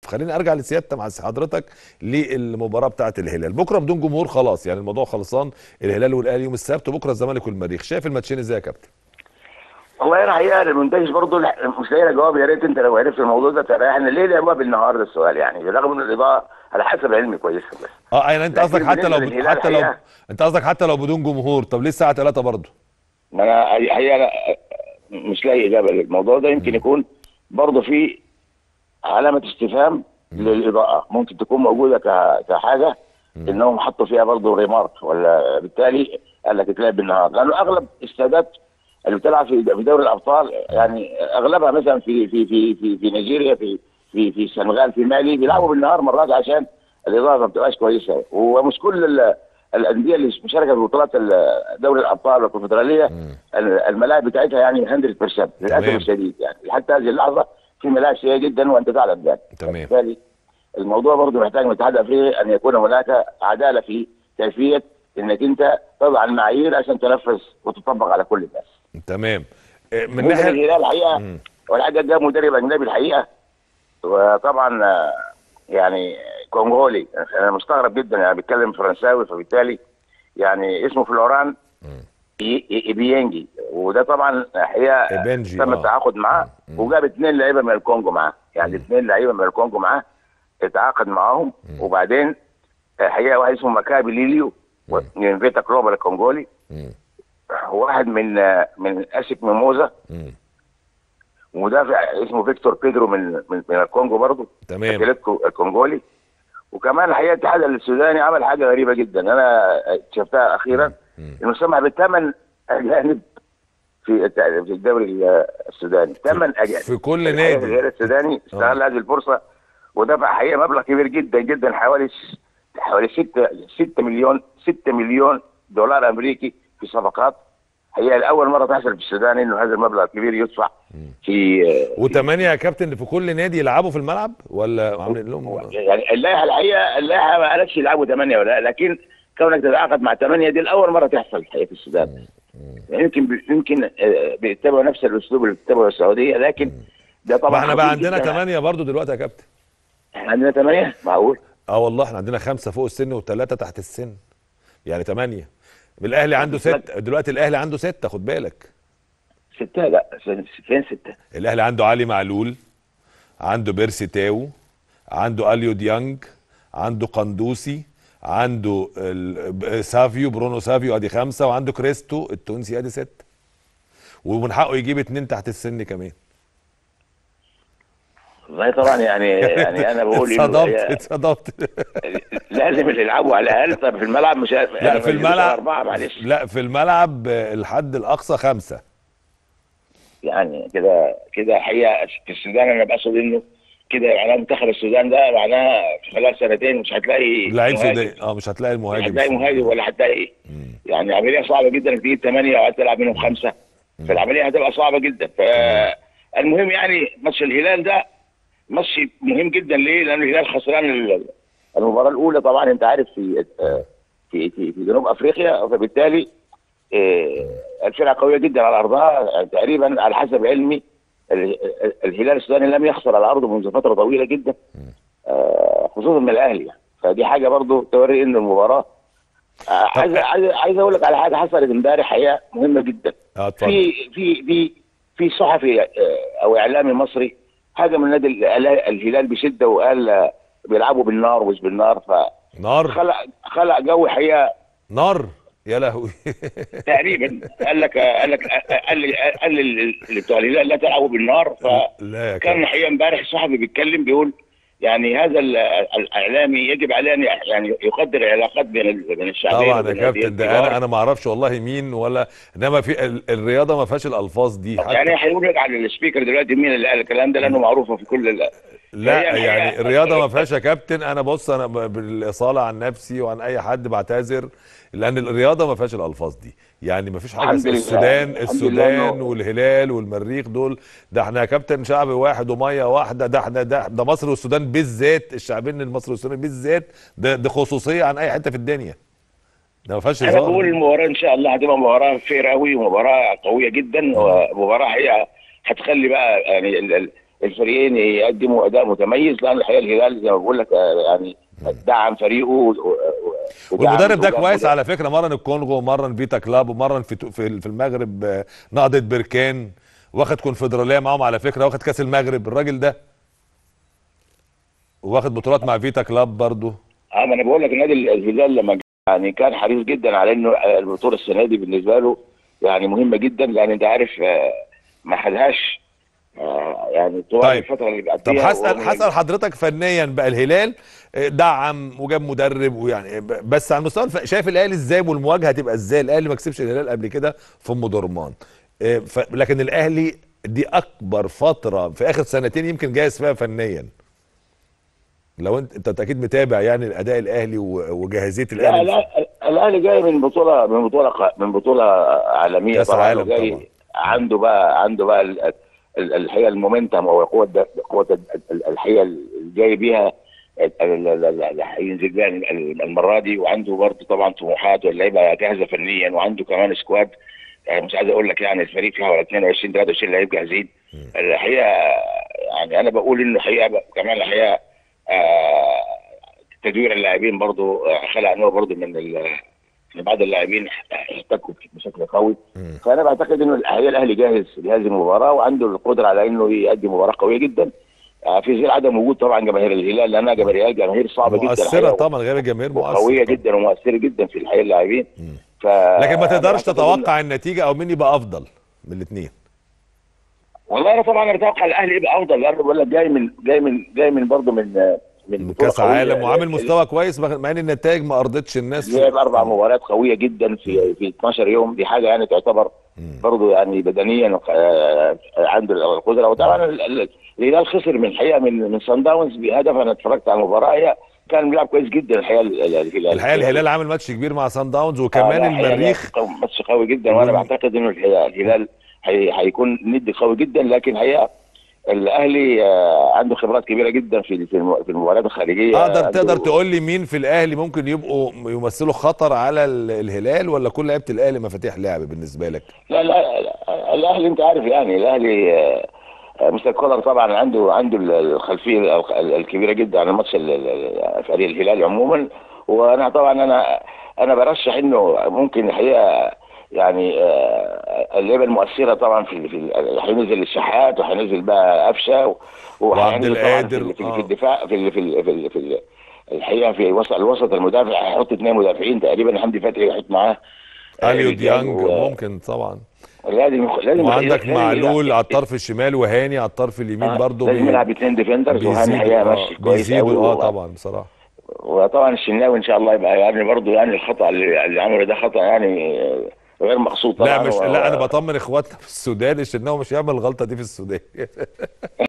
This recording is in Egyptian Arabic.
خليني ارجع لسيادتك مع حضرتك للمباراه بتاعه الهلال بكره بدون جمهور خلاص يعني الموضوع خلصان الهلال والاهلي يوم السبت وبكره الزمالك والمريخ شايف الماتشين ازاي يا كابتن والله انا حقيقه المنتج برضه مش لاقي جواب يا ريت انت لو عرفت الموضوع ده تريحنا ليه لعبوها بالنهار ده السؤال يعني رغم ان الاضاءه على حسب علمي كويسه بس اه يعني انت لكن قصدك حتى لو بالنسبة للهلال حتى لو حقيقة- انت قصدك حتى لو بدون جمهور طب ليه الساعه 3 برضه ما انا حقيقه أنا مش لاقي اجابه للموضوع ده يمكن يكون برضه في علامه استفهام للاضاءه ممكن تكون موجوده ك- كحاجه انهم حطوا فيها برضه ريمارك ولا بالتالي قال لك تلعب بالنهار لانه اغلب استادات اللي بتلعب في في دوري الابطال يعني اغلبها مثلا في في في في, في نيجيريا في في في السنغال في مالي بيلعبوا بالنهار مرات عشان الاضاءه ما بتبقاش كويسه ومش كل ال- الانديه اللي مشاركه في بطولات ال- دوري الابطال والكونفدراليه ال- الملاعب بتاعتها يعني 100% للاسف تمام. الشديد يعني حتى هذه اللحظه في ملاعب سيئه جدا وانت تعلم ذلك تمام. بالتالي الموضوع برضه محتاج من الاتحاد الافريقي ان يكون هناك عداله في كيفيه انك انت تضع المعايير عشان تنفذ وتطبق على كل الناس. تمام آه، من بالنسبه ناحيه للهلال الحقيقه مم. والحاجه ده مدرب اجنبي الحقيقه وطبعا آه، يعني كونغولي انا مستغرب جدا يعني بيتكلم فرنساوي فبالتالي يعني اسمه فلوران إي- إي- إبيانجي وده طبعا الحقيقه إيبانجي، تم آه. التعاقد معاه وجاب اثنين لعيبه من الكونجو معاه يعني اثنين لعيبه من الكونجو معاه اتعاقد معاهم وبعدين الحقيقه واحد اسمه مكابي ليليو من فيتا كلوبا الكونغولي مم. واحد من من اسك ميموزا مم. ومدافع اسمه فيكتور بيدرو من من, من الكونجو برضه تمام. اتلتيكو الكونجولي وكمان الحقيقه الاتحاد السوداني عمل حاجه غريبه جدا انا شفتها اخيرا انه سمح بثمان اجانب في الت- في الدوري السوداني ثمان اجانب في كل الحقيقة نادي. الهلال السوداني استغل هذه الفرصه ودفع حقيقه مبلغ كبير جدا جدا حوالي س- حوالي 6 6 مليون 6 مليون دولار امريكي في صفقات هي لاول مره تحصل في السودان انه هذا المبلغ الكبير يدفع في وثمانيه يا كابتن في كل نادي يلعبوا في الملعب ولا عاملين لهم يعني اللائحه الحقيقه اللائحه ما قالتش يلعبوا ثمانيه ولا لكن كونك تتعاقد مع ثمانيه دي لاول مره تحصل الحقيقه في السودان يعني يمكن بي- يمكن آه، بيتبعوا نفس الاسلوب اللي بيتبعه السعوديه لكن ده طبعا ما احنا بقى خطير عندنا جداً. ثمانيه برضو دلوقتي يا كابتن احنا عندنا ثمانيه معقول اه والله احنا عندنا خمسه فوق السن وثلاثه تحت السن يعني ثمانيه الاهلي عنده ست دلوقتي الاهلي عنده سته خد بالك سته لا س- فين سته؟ الاهلي عنده علي معلول عنده بيرسي تاو عنده اليو ديانج عنده قندوسي عنده ال- ب- سافيو برونو سافيو ادي خمسه وعنده كريستو التونسي ادي سته ومن حقه يجيب اتنين تحت السن كمان والله طبعا يعني يعني انا بقول إنه اتصدمت هي- اتصدمت لازم اللي يلعبوا على الاقل طب في الملعب مش لا في الملعب اربعه معلش لا في الملعب آه، الحد الاقصى خمسه يعني كده كده حقيقه في السودان انا بقصد انه كده معناه منتخب السودان ده معناها في خلال سنتين مش هتلاقي لعيب مهاجم. سوداني اه مش هتلاقي مش المهاجم هتلاقي مهاجم ولا هتلاقي يعني عمليه صعبه جدا انك تجيب ثمانيه وقعدت تلعب منهم خمسه فالعمليه هتبقى صعبه جدا فالمهم يعني ماتش الهلال ده ماتش مهم جدا ليه؟ لان الهلال خسران ال- المباراه الاولى طبعا انت عارف في آه، في في, في جنوب افريقيا فبالتالي آه، الفرقه قويه جدا على ارضها تقريبا على حسب علمي ال- ال- الهلال السوداني لم يخسر على ارضه منذ فتره طويله جدا آه، خصوصا من الاهلي يعني. فدي حاجه برضو توري ان المباراه آه، عايز عايز عايز اقول لك على حاجه حصلت امبارح حقيقه مهمه جدا اه اتفضل في في في في صحفي آه، او اعلامي مصري هاجم النادي ال- الهلال بشده وقال آه، بيلعبوا بالنار مش بالنار نار فخلق خلق جو حقيقه نار يا لهوي تقريبا قال لك قال لك قال لي قال لي اللي بتوع الهلال لا تلعبوا بالنار لا يا فكان كابتن الحقيقه امبارح صحفي بيتكلم بيقول يعني هذا ال- الاعلامي يجب عليه ان يعني يقدر العلاقات بين ال- بين الشعبين طبعا يا وبين كابتن الأندية ده الكبار. انا انا ما اعرفش والله مين ولا انما في ال- الرياضه ما فيهاش الالفاظ دي حتى يعني هيقول لك على السبيكر دلوقتي مين اللي قال الكلام ده لانه معروفه في كل ال- لا هي- يعني هي- الرياضه ما فيهاش يا كابتن انا بص انا ب- بالاصاله عن نفسي وعن اي حد بعتذر لان الرياضه ما فيهاش الالفاز دي يعني ما فيش حاجه الحمد اسمها لله. السودان الحمد السودان لله إنه- والهلال والمريخ دول ده احنا يا كابتن شعب واحد وميه واحده ده احنا ده, ده مصر والسودان بالذات الشعبين المصري والسودان بالذات ده, ده خصوصيه عن اي حته في الدنيا ده ما فيهاش انا هزار بقول المباراه ان شاء الله هتبقى مباراه فير قوي ومباراه قويه جدا ومباراه هي هتخلي بقى يعني ال- ال- الفريقين يقدموا اداء متميز لان الحقيقه الهلال زي ما بقول لك آه، يعني دعم فريقه و- و- و- ودعم- والمدرب ده ودعم- كويس على فكره مرن الكونغو ومرن فيتا كلاب ومرن في في في المغرب آه، نهضه بركان واخد كونفدراليه معاهم على فكره واخد كاس المغرب الراجل ده واخد بطولات مع فيتا كلاب برضو اه ما انا بقول لك النادي الهلال لما جه يعني كان حريص جدا على انه البطوله السنه دي بالنسبه له يعني مهمه جدا لان انت عارف آه، ما خدهاش آه، يعني طوال طيب. الفتره اللي طب بعديها هسال وهو- هسال حضرتك فنيا بقى الهلال آه، دعم وجاب مدرب ويعني ب- بس على المستوى الف... شايف الاهلي ازاي والمواجهه هتبقى ازاي الاهلي ما كسبش الهلال قبل كده في ام درمان آه، ف... لكن الاهلي دي اكبر فتره في اخر سنتين يمكن جاهز فيها فنيا لو انت انت اكيد متابع يعني الاداء الاهلي و- وجاهزيه لا الاهلي لا الاهلي جاي من بطوله من بطوله ق- من بطوله عالميه كأس طبعا عالم وجاي طبعا. عنده بقى عنده بقى ال- ال- الحقيقه المومنتم او قوه الد- قوه الد- ال- الحقيقه اللي جاي بيها ال- ال- ال- ال- هينزل بيها ال- المره دي وعنده برضه طبعا طموحات واللعيبه جاهزه فنيا وعنده كمان سكواد يعني مش عايز اقول لك يعني الفريق فيها ولا 22 23 لعيب جاهزين الحقيقه يعني انا بقول انه الحقيقه كمان الحقيقه آه، تدوير اللاعبين برضه آه، خلق نوع برضه من ال- من بعض اللاعبين احتكوا بشكل قوي فانا بعتقد انه الحقيقه الاهلي جاهز لهذه المباراه وعنده القدره على انه يقدم مباراه قويه جدا آه، في ظل عدم وجود طبعا جماهير الهلال لانها جماهير جماهير صعبه جدا مؤثره الحقيقة، طبعا غير الجماهير مؤثره وقويه طبعاً. جدا ومؤثره جدا في الحقيقه اللاعبين ف لكن ما تقدرش أنا أعتقد إنه- تتوقع النتيجه او مين يبقى افضل من الاثنين والله انا طبعا اتوقع الاهلي يبقى افضل لانه بقول لك جاي من جاي من جاي من برضه من من من بطولة كاس قوية. عالم وعامل مستوى كويس مع ان النتائج ما ارضتش الناس لعب اربع مباريات قويه جدا في في 12 يوم دي حاجه يعني تعتبر برضه يعني بدنيا آه، عنده القدره وطبعا ال- ال- الهلال خسر من الحقيقه من من سان داونز بهدف انا اتفرجت على المباراه هي كان بيلعب كويس جدا الحقيقه ال- ال- الهلال الحقيقه الهلال عامل ماتش كبير مع سان داونز آه، وكمان لا، الحقيقة المريخ قوي- ماتش قوي جدا وانا وال- بعتقد انه الحقيقة الهلال هي- هيكون ند قوي جدا لكن الحقيقه الاهلي آه، عنده خبرات كبيره جدا في في الم- في المباريات الخارجيه اقدر عنده- تقدر تقول لي مين في الاهلي ممكن يبقوا يمثلوا خطر على ال- الهلال ولا كل لعيبه الاهلي مفاتيح لعب بالنسبه لك لا لا, لا الاهلي انت عارف يعني الاهلي آه، آه، مستر كولر طبعا عنده عنده ال- الخلفيه ال- ال- الكبيره جدا عن الماتش ال- ال- فريق الهلال عموما وانا طبعا انا انا برشح انه ممكن الحقيقه يعني آه، اللعيبه المؤثره طبعا في في هينزل الشحات وهينزل بقى قفشه وعبد وهينزل طبعا القادر، في, في, آه. في الدفاع في ال- في ال- في, ال- في ال- الحقيقه في وسط الوسط المدافع هيحط اثنين مدافعين تقريبا حمدي فتحي هيحط معاه آه، اليو رجال ديانج و- ممكن طبعا لازم لازم وعندك لازم معلول يلعب- على الطرف الشمال وهاني على الطرف اليمين آه، برضه لازم يلعب اثنين ديفندرز وهاني بيزيدوا الحقيقه آه ماشي كويس قوي بيزيدوا اه و- طبعا بصراحه وطبعا الشناوي ان شاء الله يبقى يعني برضه يعني الخطا اللي, اللي عمله ده خطا يعني آه، غير مقصود طبعا لا مش و- لا انا بطمن اخواتنا في السودان الشناوي مش هيعمل الغلطه دي في السودان